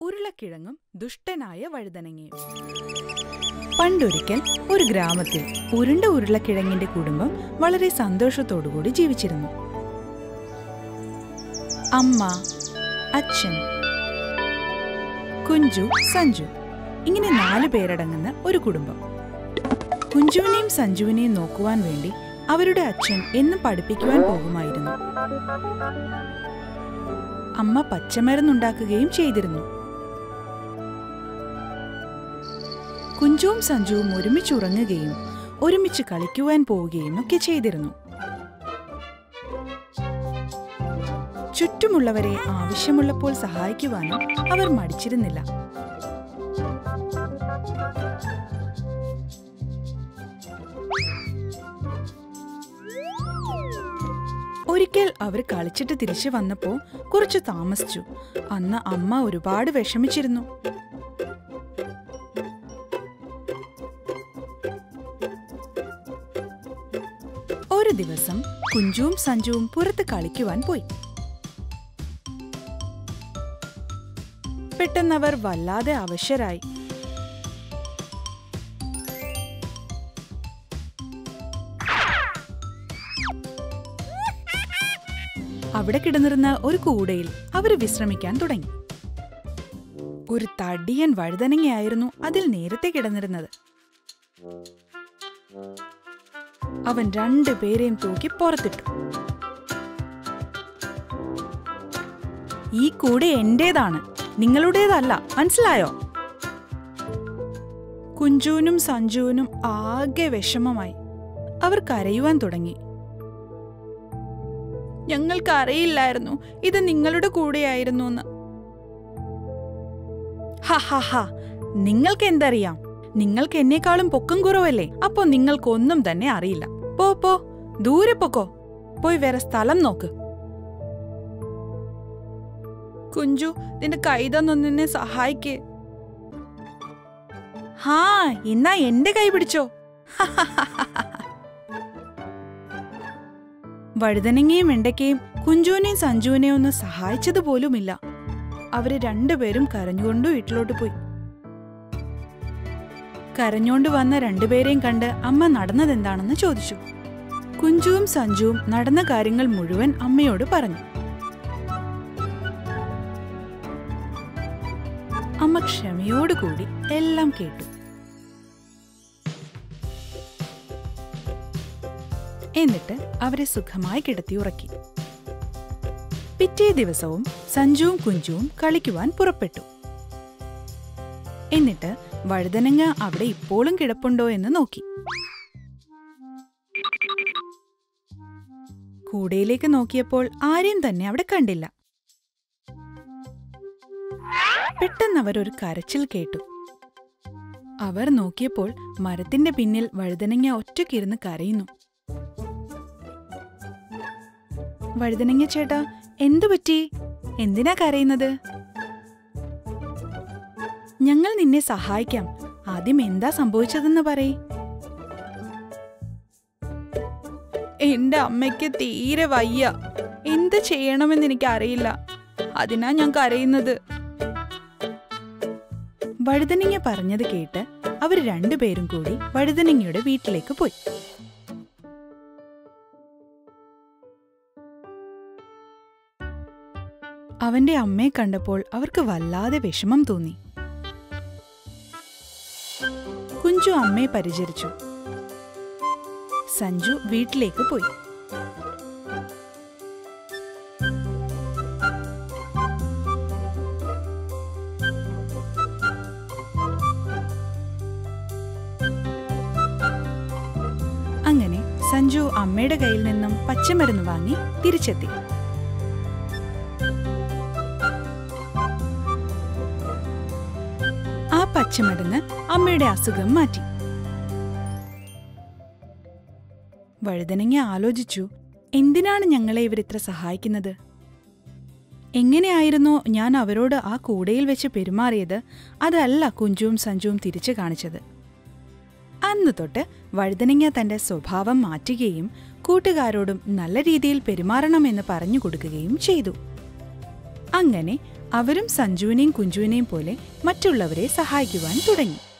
ഉരുളക്കിഴങ്ങും ദുഷ്ടനായ വഴുതനങ്ങയും പണ്ടൊരിക്കൽ ഒരു ഗ്രാമത്തിൽ ഉരുണ്ട ഉരുളക്കിഴങ്ങിന്റെ കുടുംബം വളരെ സന്തോഷത്തോടുകൂടി ജീവിച്ചിരുന്നു അമ്മ അച്ഛൻ കുഞ്ചു സഞ്ജു ഇങ്ങനെ നാലു പേരടങ്ങുന്ന ഒരു കുടുംബം കുഞ്ചുവിനെയും സഞ്ജുവിനെയും നോക്കുവാൻ വേണ്ടി അവരുടെ അച്ഛൻ എന്നും പഠിപ്പിക്കുവാൻ പോകുമായിരുന്നു അമ്മ പച്ചമരുന്നുണ്ടാക്കുകയും ചെയ്തിരുന്നു കുഞ്ചുവും സഞ്ജുവും ഒരുമിച്ച് ഉറങ്ങുകയും ഒരുമിച്ച് കളിക്കുവാൻ പോവുകയും ഒക്കെ ചെയ്തിരുന്നു ചുറ്റുമുള്ളവരെ ആവശ്യമുള്ളപ്പോൾ സഹായിക്കുവാനും അവർ മടിച്ചിരുന്നില്ല ഒരിക്കൽ അവർ കളിച്ചിട്ട് തിരിച്ചു വന്നപ്പോ കുറച്ച് താമസിച്ചു അന്ന് അമ്മ ഒരുപാട് വിഷമിച്ചിരുന്നു ഒരു ദിവസം കുഞ്ചുവും സഞ്ജുവും പുറത്ത് കളിക്കുവാൻ പോയി പെട്ടെന്നവർ വല്ലാതെ അവശരായി അവിടെ കിടന്നിരുന്ന ഒരു കൂടയിൽ അവർ വിശ്രമിക്കാൻ തുടങ്ങി ഒരു തടിയൻ വഴുതനങ്ങയായിരുന്നു അതിൽ നേരത്തെ കിടന്നിരുന്നത് അവൻ രണ്ടു പേരെയും തൂക്കി പുറത്തിട്ടു ഈ കൂടെ എന്റേതാണ് നിങ്ങളുടേതല്ല മനസ്സിലായോ കുഞ്ചുവിനും സഞ്ജുവിനും ആകെ വിഷമമായി അവർ കരയുവാൻ തുടങ്ങി ഞങ്ങൾക്ക് അറിയില്ലായിരുന്നു ഇത് നിങ്ങളുടെ കൂടെയായിരുന്നു എന്ന് ഹ നിങ്ങൾക്ക് എന്തറിയാം നിങ്ങൾക്ക് എന്നെക്കാളും പൊക്കം കുറവല്ലേ അപ്പോ നിങ്ങൾക്കൊന്നും തന്നെ അറിയില്ല പോ പോ ദൂരെ പൊക്കോ പോയി വേറെ സ്ഥലം നോക്ക് കുഞ്ചു നിന്റെ കൈ തന്നൊന്നിനെ സഹായിക്കേ ഹാ എന്നാ എന്റെ കൈ പിടിച്ചോ വഴുതനങ്ങയും വെണ്ടയ്ക്കയും കുഞ്ചുവിനെയും സഞ്ജുവിനെയും ഒന്ന് സഹായിച്ചതുപോലുമില്ല അവര് രണ്ടുപേരും കരഞ്ഞുകൊണ്ട് വീട്ടിലോട്ട് പോയി കരഞ്ഞോണ്ട് വന്ന രണ്ടുപേരെയും കണ്ട് അമ്മ നടന്നതെന്താണെന്ന് ചോദിച്ചു കുഞ്ചുവും സഞ്ജുവും നടന്ന കാര്യങ്ങൾ മുഴുവൻ അമ്മയോട് പറഞ്ഞു അമ്മ ക്ഷമയോടുകൂടി എല്ലാം കേട്ടു എന്നിട്ട് അവരെ സുഖമായി കിടത്തി ഉറക്കി പിറ്റേ ദിവസവും സഞ്ജുവും കുഞ്ചുവും കളിക്കുവാൻ പുറപ്പെട്ടു എന്നിട്ട് വഴുതനങ്ങ അവിടെ ഇപ്പോഴും കിടപ്പുണ്ടോ എന്ന് നോക്കി കൂടയിലേക്ക് നോക്കിയപ്പോൾ ആരെയും തന്നെ അവിടെ കണ്ടില്ല പെട്ടെന്ന് അവർ ഒരു കരച്ചിൽ കേട്ടു അവർ നോക്കിയപ്പോൾ മരത്തിന്റെ പിന്നിൽ വഴുതനങ്ങ ഒറ്റയ്ക്കിരുന്ന് കരയുന്നു വഴുതനങ്ങ ചേട്ടാ എന്തു പറ്റി എന്തിനാ കരയുന്നത് ഞങ്ങൾ നിന്നെ സഹായിക്കാം ആദ്യം എന്താ സംഭവിച്ചതെന്ന് പറയ് എന്റെ അമ്മയ്ക്ക് തീരെ വയ്യ എന്ത് ചെയ്യണമെന്ന് എനിക്ക് അറിയില്ല അതിനാ ഞാൻ കരയുന്നത് വഴുതനങ്ങ പറഞ്ഞത് കേട്ട് അവർ രണ്ടുപേരും കൂടി വഴുതനങ്ങയുടെ വീട്ടിലേക്ക് പോയി അവന്റെ അമ്മയെ കണ്ടപ്പോൾ അവർക്ക് വല്ലാതെ വിഷമം തോന്നി കുഞ്ചു അമ്മയെ പരിചരിച്ചു സഞ്ജു വീട്ടിലേക്ക് പോയി അങ്ങനെ സഞ്ജു അമ്മയുടെ കയ്യിൽ നിന്നും പച്ചമരുന്ന് വാങ്ങി തിരിച്ചെത്തി ആ പച്ചമരുന്ന് അമ്മയുടെ അസുഖം മാറ്റി വഴുതനങ്ങ ആലോചിച്ചു എന്തിനാണ് ഞങ്ങളെ ഇവരിത്ര സഹായിക്കുന്നത് എങ്ങനെയായിരുന്നോ ഞാൻ അവരോട് ആ കൂടയിൽ വെച്ച് പെരുമാറിയത് അതല്ല കുഞ്ചുവും സഞ്ജുവും തിരിച്ചു കാണിച്ചത് അന്നു തൊട്ട് വഴുതനങ്ങ തന്റെ സ്വഭാവം മാറ്റുകയും കൂട്ടുകാരോടും നല്ല രീതിയിൽ പെരുമാറണമെന്ന് പറഞ്ഞു കൊടുക്കുകയും ചെയ്തു അങ്ങനെ അവരും സഞ്ജുവിനെയും കുഞ്ചുവിനെയും പോലെ മറ്റുള്ളവരെ സഹായിക്കുവാൻ തുടങ്ങി